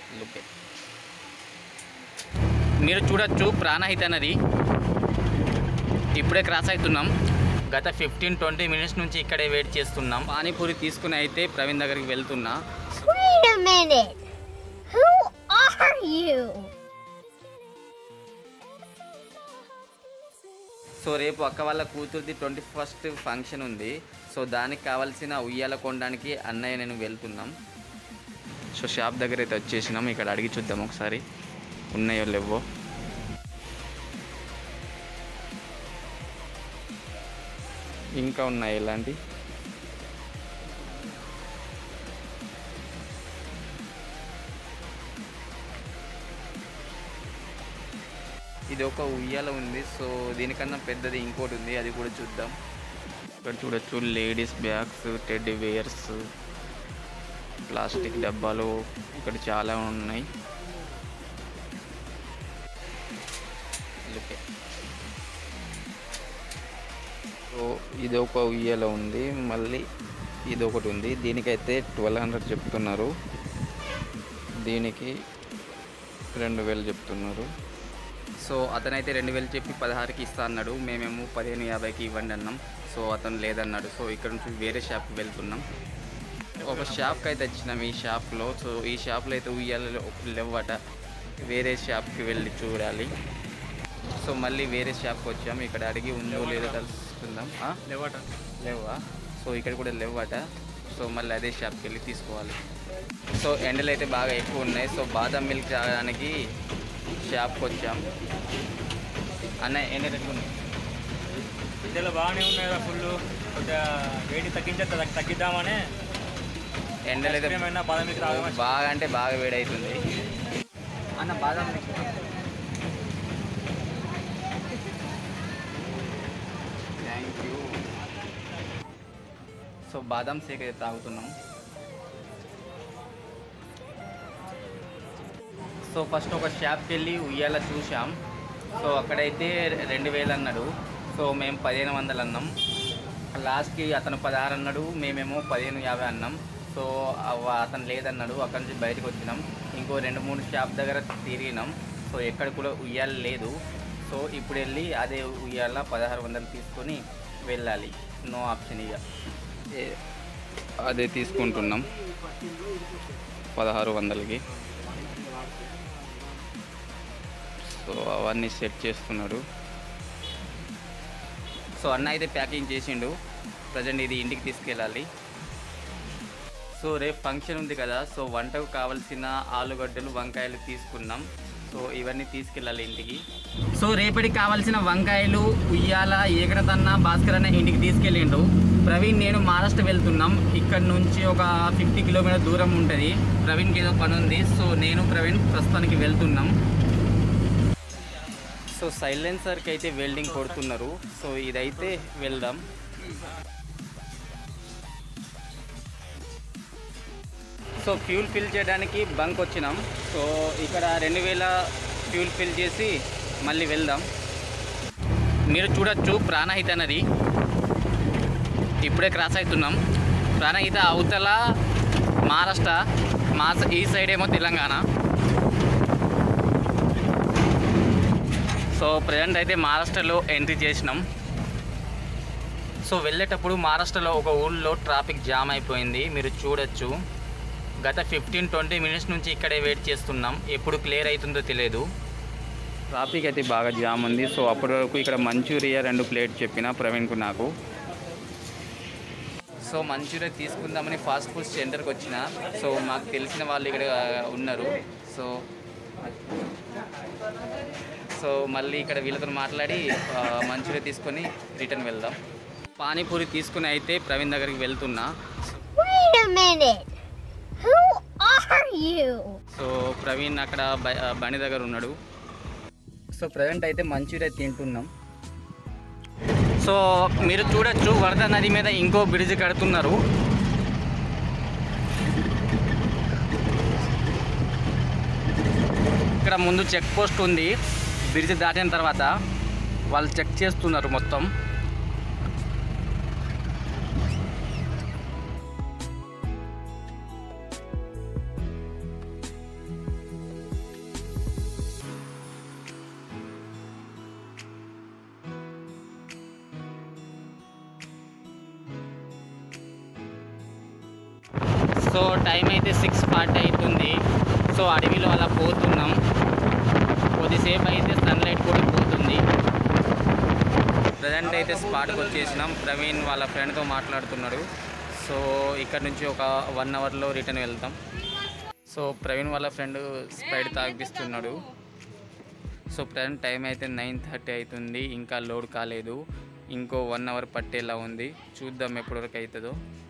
Look మీరు చూడొచ్చు ప్రాణహిత నది ఇప్పుడే క్రాస్ అవుతున్నాం గత ఫిఫ్టీన్ ట్వంటీ మినిట్స్ నుంచి ఇక్కడే వెయిట్ చేస్తున్నాం పానీపూరి తీసుకుని అయితే ప్రవీణ్ దగ్గరికి వెళ్తున్నా Wait a minute. Who are you? So రేపు అక్క వాళ్ళ కూతురిది ట్వంటీ ఫస్ట్ ఫంక్షన్ ఉంది సో దానికి కావాల్సిన ఉయ్యాల కొనడానికి అన్నయ్య నేను వెళ్తున్నాం సో షాప్ దగ్గర అయితే వచ్చేసినాం ఇక్కడ అడిగి చూద్దాం ఒకసారి ఉన్నాయో లేవో ఇంకా ఉన్నాయి ఇలాంటి ఇది ఒక ఉయ్యాల ఉంది సో దీనికన్నా పెద్దది ఇంకోటి ఉంది అది కూడా చూద్దాం ఇక్కడ చూడొచ్చు ladies bags teddy bears plastic డబ్బాలు ఇక్కడ చాలా ఉన్నాయి Look it. సో ఇది ఒక ఉయ్యాల ఉంది మళ్ళీ ఇది ఒకటి ఉంది దీనికైతే ట్వెల్వ్ హండ్రెడ్ చెప్తున్నారు దీనికి రెండు వేలు చెప్తున్నారు సో అతనైతే రెండు వేలు చెప్పి పదహారుకి ఇస్తా అన్నాడు మేమేమో పదిహేను యాభైకి ఇవ్వండి అన్నాం సో అతను లేదన్నాడు సో ఇక్కడ నుంచి వేరే షాప్కి వెళ్తున్నాం ఒక షాప్కి అయితే వచ్చినాం ఈ షాప్లో సో ఈ షాప్లో అయితే ఉయ్యాలలో లేవట వేరే షాప్కి వెళ్ళి చూడాలి సో మళ్ళీ వేరే షాప్కి వచ్చాం ఇక్కడ అడిగి ఉందో లేదో తెలుసుకుందాం ఆ? లేవట లేవా సో ఇక్కడ కూడా లేవట సో మళ్ళీ అదే షాప్కి వెళ్ళి తీసుకోవాలి సో ఎండలు అయితే బాగా ఎక్కువ ఉన్నాయి సో బాదం మిల్క్ తాగడానికి షాప్కి వచ్చాం అన్న ఎన్ని రేట్లు ఉన్నాయి ఇందులో బాగానే ఉన్నాయి కదా ఫుల్ కొద్దిగా వేడి తగ్గించే తగ్గ- తగ్గిద్దామని ఎండలు అయితే ఏమైనా బాదం మీకు తాగమని బాగా అంటే బాగా వేడవుతుంది అన్న బాదం మిల్క్ థ్యాంక్ యూ సో బాదం షేక్ అయితే తాగుతున్నాం సో ఫస్ట్ ఒక షాప్కి వెళ్ళి ఉయ్యాల చూసాం సో అక్కడైతే రెండు వేలు అన్నాడు సో మేము పదిహేను వందలు అన్నాం లాస్ట్కి అతను పదహారు అన్నాడు మేమేమో పదిహేను యాభై అన్నాం సో అవ- అతను లేదన్నాడు అక్కడి నుంచి బయటకు వచ్చినాం ఇంకో రెండు మూడు షాప్ దగ్గర తిరిగినాం సో ఎక్కడ కూడా ఉయ్యాల లేదు సో ఇప్పుడు వెళ్ళి అదే ఉయ్యాల పదహారు వందలు తీసుకొని వెళ్ళాలి నో ఆప్షన్ ఇక ఏ- అదే తీసుకుంటున్నాం పదహారు వందలకి సో అవన్నీ సెట్ చేస్తున్నాడు సో అన్న అయితే ప్యాకింగ్ చేసిండు ప్రజెంట్ ఇది ఇంటికి తీసుకెళ్ళాలి సో రేపు ఫంక్షన్ ఉంది కదా సో వంటకు కావాల్సిన ఆలుగడ్డలు వంకాయలు తీసుకున్నాం సో ఇవన్నీ తీసుకెళ్ళాలి ఇంటికి సో రేపటికి కావాల్సిన వంకాయలు ఉయ్యాల ఏకడతన్న భాస్కర్ అన్న ఇంటికి తీసుకెళ్ళిండు ప్రవీణ్ నేను మహారాష్ట్ర వెళ్తున్నాం ఇక్కడ నుంచి ఒక ఫిఫ్టీ కిలోమీటర్ దూరం ఉంటుంది ప్రవీణ్కి ఏదో పని ఉంది సో నేను ప్రవీణ్ ప్రస్తుతానికి వెళ్తున్నాం సో సైలెన్సర్కి అయితే వెల్డింగ్ కొడుతున్నారు సో ఇదైతే వెళ్దాం సో ఫ్యూల్ ఫిల్ చేయడానికి బంక్ వచ్చినాం సో ఇక్కడ రెండు వేల ఫ్యూల్ ఫిల్ చేసి మళ్ళీ వెళ్దాం మీరు చూడొచ్చు ప్రాణహిత నది ఇప్పుడే క్రాస్ అవుతున్నాం ప్రాణహిత అవతల మహారాష్ట్ర మా స- ఈ సైడ్ ఏమో తెలంగాణ సో ప్రజెంట్ అయితే మహారాష్ట్రలో ఎంట్రీ చేసినాం సో వెళ్ళేటప్పుడు మహారాష్ట్రలో ఒక ఊళ్ళో ట్రాఫిక్ జామ్ అయిపోయింది మీరు చూడొచ్చు గత ఫిఫ్టీన్ ట్వంటీ మినిట్స్ నుంచి ఇక్కడే వెయిట్ చేస్తున్నాం ఎప్పుడు క్లియర్ అవుతుందో తెలియదు ట్రాఫిక్ అయితే బాగా జామ్ ఉంది సో అప్పటి వరకు ఇక్కడ మంచూరియా రెండు ప్లేట్ చెప్పిన ప్రవీణ్కు నాకు సో మంచూరియా తీసుకుందామని ఫాస్ట్ ఫుడ్ సెంటర్కి వచ్చిన సో మాకు తెలిసిన వాళ్ళు ఇక్కడ ఉన్నారు సో సో మళ్ళీ ఇక్కడ వీళ్ళతో మాట్లాడి ఆ, మంచూరియా తీసుకొని రిటర్న్ వెళ్దాం పానీపూరి తీసుకుని అయితే ప్రవీణ్ దగ్గరికి వెళ్తున్నా Wait a minute. Who are you? So Praveen అక్కడ బ- ఆ, బండి దగ్గర ఉన్నాడు సో ప్రజెంట్ అయితే మంచూరియా తింటున్నాం సో మీరు చూడొచ్చు వరద నది మీద ఇంకో బ్రిడ్జ్ కడుతున్నారు ఇక్కడ ముందు చెక్ పోస్ట్ ఉంది బ్రిడ్జ్ దాటిన తర్వాత వాళ్ళు చెక్ చేస్తున్నారు మొత్తం సో టైం అయితే సిక్స్ ఫార్టీ అవుతుంది సో అడవిలో అలా పోతున్నాం కొద్దిసేపు అయితే సన్లైట్ కూడా పోతుంది ప్రజెంట్ అయితే స్పాట్కి వచ్చేసినాం ప్రవీణ్ వాళ్ళ ఫ్రెండ్తో మాట్లాడుతున్నాడు సో ఇక్కడ నుంచి ఒక వన్ అవర్లో రిటర్న్ వెళ్తాం సో ప్రవీణ్ వాళ్ళ ఫ్రెండ్ స్ప్రైడ్ తాగిపిస్తున్నాడు సో ప్రజెంట్ టైం అయితే నైన్ థర్టీ అవుతుంది ఇంకా లోడ్ కాలేదు ఇంకో వన్ అవర్ పట్టేలా ఉంది చూద్దాం ఎప్పటివరకు అవుతుందో